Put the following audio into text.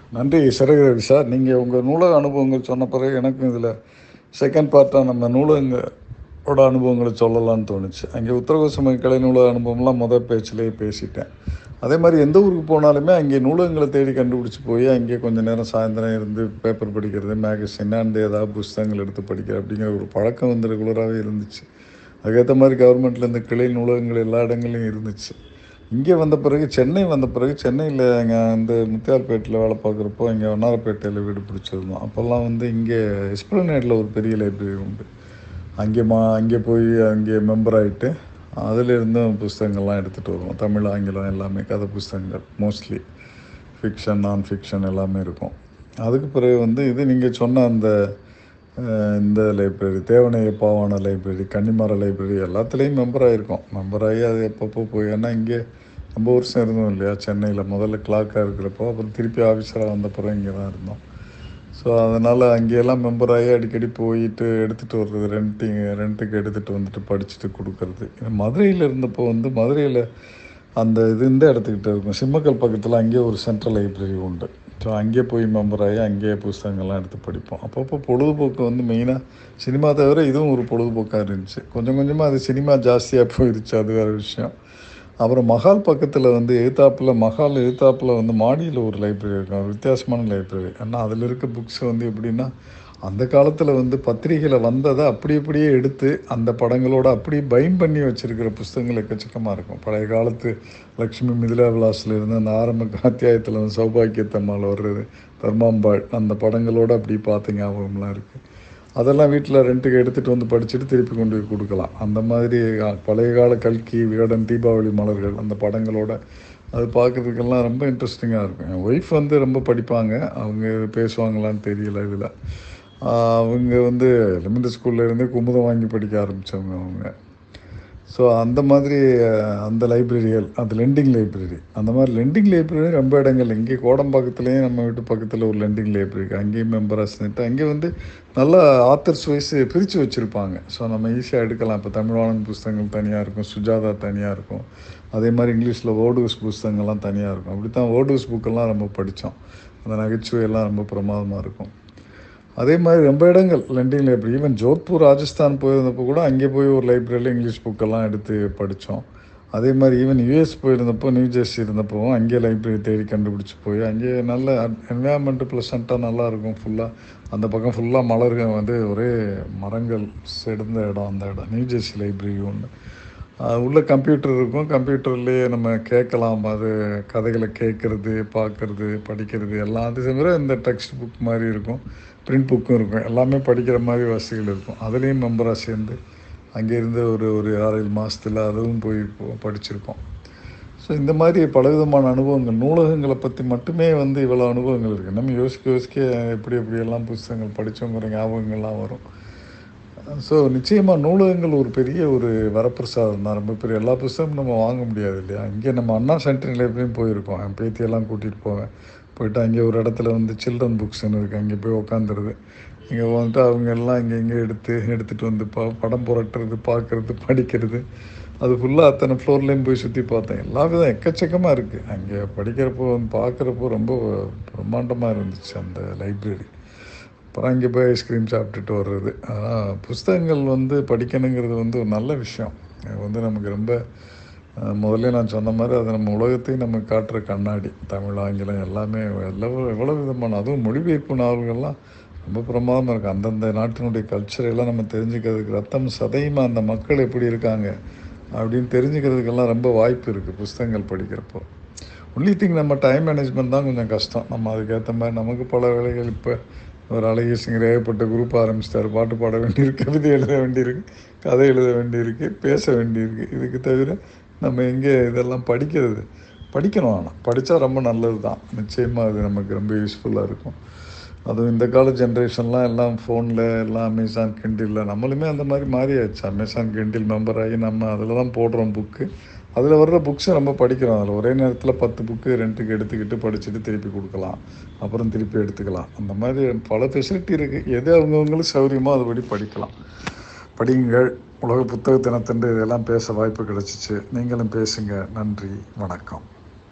நன்றி சிறகு சார் நீங்கள் உங்கள் நூலக அனுபவங்கள் சொன்ன பிறகு எனக்கும் இதில் செகண்ட் பார்ட்டாக நம்ம நூலகங்களோட அனுபவங்களை சொல்லலாம்னு தோணுச்சு அங்கே உத்தரகோசம கலை நூலக அனுபவம்லாம் முதல் பேச்சிலேயே பேசிட்டேன் அதே மாதிரி எந்த ஊருக்கு போனாலுமே அங்கே நூலகங்களை தேடி கண்டுபிடிச்சி போய் அங்கே கொஞ்சம் நேரம் சாயந்தரம் இருந்து பேப்பர் படிக்கிறது மேகசின் அந்த ஏதாவது புஸ்தகங்கள் எடுத்து படிக்கிற அப்படிங்கிற ஒரு பழக்கம் வந்து ரெகுலராகவே இருந்துச்சு அதுக்கேற்ற மாதிரி கவர்மெண்ட்லேருந்து கிளை நூலகங்கள் எல்லா இடங்கள்லையும் இருந்துச்சு இங்கே வந்த பிறகு சென்னை வந்த பிறகு சென்னையில் எங்கே வந்து முத்தியால்பேட்டில் வேலை பார்க்குறப்போ இங்கே வண்ணாரப்பேட்டையில் வீடு பிடிச்சிருந்தோம் அப்போல்லாம் வந்து இங்கே எஸ்பிளனேட்டில் ஒரு பெரிய லைப்ரரி உண்டு அங்கே மா அங்கே போய் அங்கே மெம்பர் ஆகிட்டு அதிலிருந்தும் புஸ்தகங்கள்லாம் எடுத்துகிட்டு வருவோம் தமிழ் ஆங்கிலம் எல்லாமே கதை புஸ்தகங்கள் மோஸ்ட்லி ஃபிக்ஷன் நான் ஃபிக்ஷன் எல்லாமே இருக்கும் அதுக்கு பிறகு வந்து இது நீங்கள் சொன்ன அந்த அஹ், இந்த library Devaneya Pavanar library Connemara library எல்லாத்துலேயும் மெம்பர் ஆகிருக்கோம் மெம்பர் ஆகி அது எப்பப்போ போய் ஏன்னா இங்கே ரொம்ப வருஷம் இருந்தோம் இல்லையா சென்னையில் முதல்ல கிளாக்காக இருக்கிறப்போ அப்புறம் திருப்பி ஆஃபீஸராக வந்த பிறகு இங்கே தான் இருந்தோம் ஸோ அதனால் அங்கேயெல்லாம் மெம்பர் ஆகி அடிக்கடி போயிட்டு எடுத்துகிட்டு வர்றது ரெண்டிங் ரெண்ட்டுக்கு எடுத்துகிட்டு வந்துட்டு படிச்சுட்டு கொடுக்கறது மதுரையில் இருந்தப்போ வந்து மதுரையில் அந்த இது இந்த இடத்துக்கிட்ட இருக்கும் சிம்மக்கல் பக்கத்தில் அங்கேயே ஒரு சென்ட்ரல் லைப்ரரி உண்டு ஸோ அங்கேயே போய் மெம்பர் ஆகி அங்கேயே புஸ்தகங்கள்லாம் எடுத்து படிப்போம் அப்பப்போ பொழுதுபோக்கு வந்து மெயினாக சினிமா தவிர இதுவும் ஒரு பொழுதுபோக்காக இருந்துச்சு கொஞ்சம் கொஞ்சமாக அது சினிமா ஜாஸ்தியாக போயிருச்சு அது வேறு விஷயம் அப்புறம் மஹால் பக்கத்தில் வந்து எழுத்தாப்பில் மஹால் எழுத்தாப்பில் வந்து மாடியில் ஒரு லைப்ரரி இருக்கும் ஒரு வித்தியாசமான லைப்ரரி ஏன்னா அதில் இருக்க புக்ஸ் வந்து எப்படின்னா அந்த காலத்தில் வந்து பத்திரிகையில் வந்ததை அப்படி அப்படியே எடுத்து அந்த படங்களோட அப்படியே பைண்ட் பண்ணி வச்சுருக்கிற புஸ்தகங்கள் எக்கச்சக்கமாக இருக்கும் பழைய காலத்து லக்ஷ்மி மிதிலா விலாஸில் இருந்து அந்த ஆரம்ப அத்தியாயத்தில் வந்து சௌபாக்கியத்தம்மாள் வர்றது தர்மாம்பாள் அந்த படங்களோட அப்படி பார்த்த ஞாபகம்லாம் இருக்குது அதெல்லாம் வீட்டில் ரெண்ட்டுக்கு எடுத்துகிட்டு வந்து படிச்சுட்டு திருப்பி கொண்டு போய் கொடுக்கலாம் அந்த மாதிரி அ, பழைய கால கல்கி விகடன் தீபாவளி மலர்கள் அந்த படங்களோட அது பார்க்குறதுக்கெல்லாம் ரொம்ப இன்ட்ரெஸ்டிங்காக இருக்கும் என் ஒய்ஃப் வந்து ரொம்ப படிப்பாங்க அவங்க பேசுவாங்களான்னு தெரியல இதில் அவங்க வந்து எலிமெண்ட்ரி ஸ்கூல்ல இருந்தே குமுதம் வாங்கி படிக்க ஆரம்பித்தவங்க அவங்க ஸோ அந்த மாதிரி அஹ், அந்த லைப்ரரிகள் அது லெண்டிங் லைப்ரரி அந்த மாதிரி லெண்டிங் லைப்ரரி ரொம்ப இடங்கள் இங்கே கோடம்பாக்கத்துலேயும் நம்ம வீட்டு பக்கத்தில் ஒரு லெண்டிங் லைப்ரரி இருக்குது அங்கேயும் மெம்பராக சேர்ந்துட்டு அங்கே வந்து நல்லா ஆத்தர்ஸ் வைஸ் பிரித்து வச்சுருப்பாங்க ஸோ நம்ம ஈஸியாக எடுக்கலாம் இப்போ தமிழ்வாணன் புஸ்தகங்கள் தனியாக இருக்கும் சுஜாதா தனியாக இருக்கும் அதே மாதிரி இங்கிலீஷில் வேர்டுஸ் புஸ்தகங்கள்லாம் தனியாக இருக்கும் அப்படி தான் வேர்டுஸ் புக்கெல்லாம் ரொம்ப படித்தோம் அந்த நகைச்சுவையெல்லாம் ரொம்ப பிரமாதமாக இருக்கும் அதே மாதிரி ரொம்ப இடங்கள் lending library even Jodhpur Rajasthan போயிருந்தப்போ கூட அங்கே போய் ஒரு லைப்ரரியில் இங்கிலீஷ் புக்கெல்லாம் எடுத்து படித்தோம் அதே மாதிரி ஈவன் யூஎஸ் போயிருந்தப்போ நியூ ஜெர்சி இருந்தப்போ அங்கே லைப்ரரி தேடி கண்டுபிடிச்சி போய் அங்கே நல்ல என்வயான்மெண்ட்டு ப்ளசண்ட்டாக நல்லா இருக்கும் ஃபுல்லாக அந்த பக்கம் ஃபுல்லாக மலர்கள் வந்து ஒரே மரங்கள் செடுந்த இடம் அந்த இடம் நியூ ஜெர்சி லைப்ரரி ஒன்று அது உள்ள கம்ப்யூட்டர் இருக்கும் கம்ப்யூட்டர்லேயே நம்ம கேட்கலாம் அது கதைகளை கேட்குறது பார்க்குறது படிக்கிறது எல்லாம் அது தவிர இந்த டெக்ஸ்ட் புக் மாதிரி இருக்கும் பிரிண்ட் புக்கும் இருக்கும் எல்லாமே படிக்கிற மாதிரி வசதிகள் இருக்கும் அதுலேயும் மெம்பராக சேர்ந்து அங்கேருந்து ஒரு ஒரு ஆறு ஏழு மாதத்தில் அதுவும் போய் இப்போ படிச்சிருக்கோம் ஸோ இந்த மாதிரி பலவிதமான அனுபவங்கள் நூலகங்களை பற்றி மட்டுமே வந்து இவ்வளோ அனுபவங்கள் இருக்குது நம்ம யோசிக்க யோசிக்க எப்படி எப்படியெல்லாம் புஸ்தகங்கள் படித்தோங்கிற ஞாபகங்கள்லாம் வரும் ஸோ நிச்சயமாக நூலகங்கள் ஒரு பெரிய ஒரு வரப்பிரசாதம் தான் ரொம்ப பெரிய எல்லா புஸ்தகமும் நம்ம வாங்க முடியாது இல்லையா இங்கே நம்ம அண்ணா சென்டர் லைப்ரரியும் போயிருக்கோம் என் பேத்தியெல்லாம் கூட்டிகிட்டு போவேன் போயிட்டு அங்கே ஒரு இடத்துல வந்து சில்ட்ரன் புக்ஸ்னு இருக்குது அங்கே போய் உக்காந்துருது இங்கே வந்துட்டு அவங்க எல்லாம் இங்கே இங்கே எடுத்து எடுத்துகிட்டு வந்து பா படம் புரட்டுறது பார்க்குறது படிக்கிறது அது ஃபுல்லாக அத்தனை ஃப்ளோர்லேயும் போய் சுற்றி பார்த்தேன் எல்லா விதம் எக்கச்சக்கமாக இருக்குது அங்கே படிக்கிறப்போ வந்து பார்க்குறப்போ ரொம்ப பிரம்மாண்டமாக இருந்துச்சு அந்த லைப்ரரி அப்புறம் அங்கே போய் ஐஸ்கிரீம் சாப்பிட்டுட்டு வர்றது ஆனால் புஸ்தகங்கள் வந்து படிக்கணுங்கிறது வந்து ஒரு நல்ல விஷயம் அது வந்து நமக்கு ரொம்ப அஹ், முதல்ல நான் சொன்ன மாதிரி அது நம்ம உலகத்தையும் நமக்கு காட்டுற கண்ணாடி தமிழ் ஆங்கிலம் எல்லாமே எவ்வளோ எவ்வளோ விதமான அதுவும் மொழிபெயர்ப்பு நாவல்கள்லாம் ரொம்ப பிரமாதமாக இருக்குது அந்தந்த நாட்டினுடைய கல்ச்சர் எல்லாம் நம்ம தெரிஞ்சுக்கிறதுக்கு ரத்தம் சதையுமா அந்த மக்கள் எப்படி இருக்காங்க அப்படின்னு தெரிஞ்சுக்கிறதுக்கெல்லாம் ரொம்ப வாய்ப்பு இருக்குது புஸ்தகங்கள் படிக்கிறப்போ ஒன்லி திங் நம்ம டைம் மேனேஜ்மெண்ட் தான் கொஞ்சம் கஷ்டம் நம்ம அதுக்கேற்ற மாதிரி நமக்கு பல வேலைகள் இப்போ ஒரு அழகிய சிங்கர் ஏகப்பட்ட குரூப் ஆரம்பிச்சிட்டாரு பாட்டு பாட வேண்டியிருக்கு கவிதை எழுத வேண்டியிருக்கு கதை எழுத வேண்டியிருக்கு பேச வேண்டியிருக்கு இதுக்கு தவிர நம்ம எங்கே இதெல்லாம் படிக்கிறது படிக்கணும் ஆனால் படித்தா ரொம்ப நல்லது தான் நிச்சயமாக அது நமக்கு ரொம்ப யூஸ்ஃபுல்லாக இருக்கும் அதுவும் இந்த கால ஜென்ரேஷன்லாம் எல்லாம் ஃபோனில் எல்லாம் அமேசான் கிண்டிலில் நம்மளுமே அந்த மாதிரி மாறியாச்சு அமேசான் கிண்டில் மெம்பர் ஆகி நம்ம அதில் தான் போடுறோம் புக்கு அதில் வர்ற புக்ஸை நம்ம படிக்கிறோம் அதில் ஒரே நேரத்தில் பத்து புக்கு ரெண்டுக்கு எடுத்துக்கிட்டு படிச்சுட்டு திருப்பி கொடுக்கலாம் அப்புறம் திருப்பி எடுத்துக்கலாம் அந்த மாதிரி பல ஃபெசிலிட்டி இருக்குது எது அவங்கவுங்களுக்கு சௌகரியமோ அதுபடி படிக்கலாம் படியுங்கள் உலக புத்தக தினத்தன்று இதெல்லாம் பேச வாய்ப்பு கிடைச்சிச்சு நீங்களும் பேசுங்க நன்றி வணக்கம்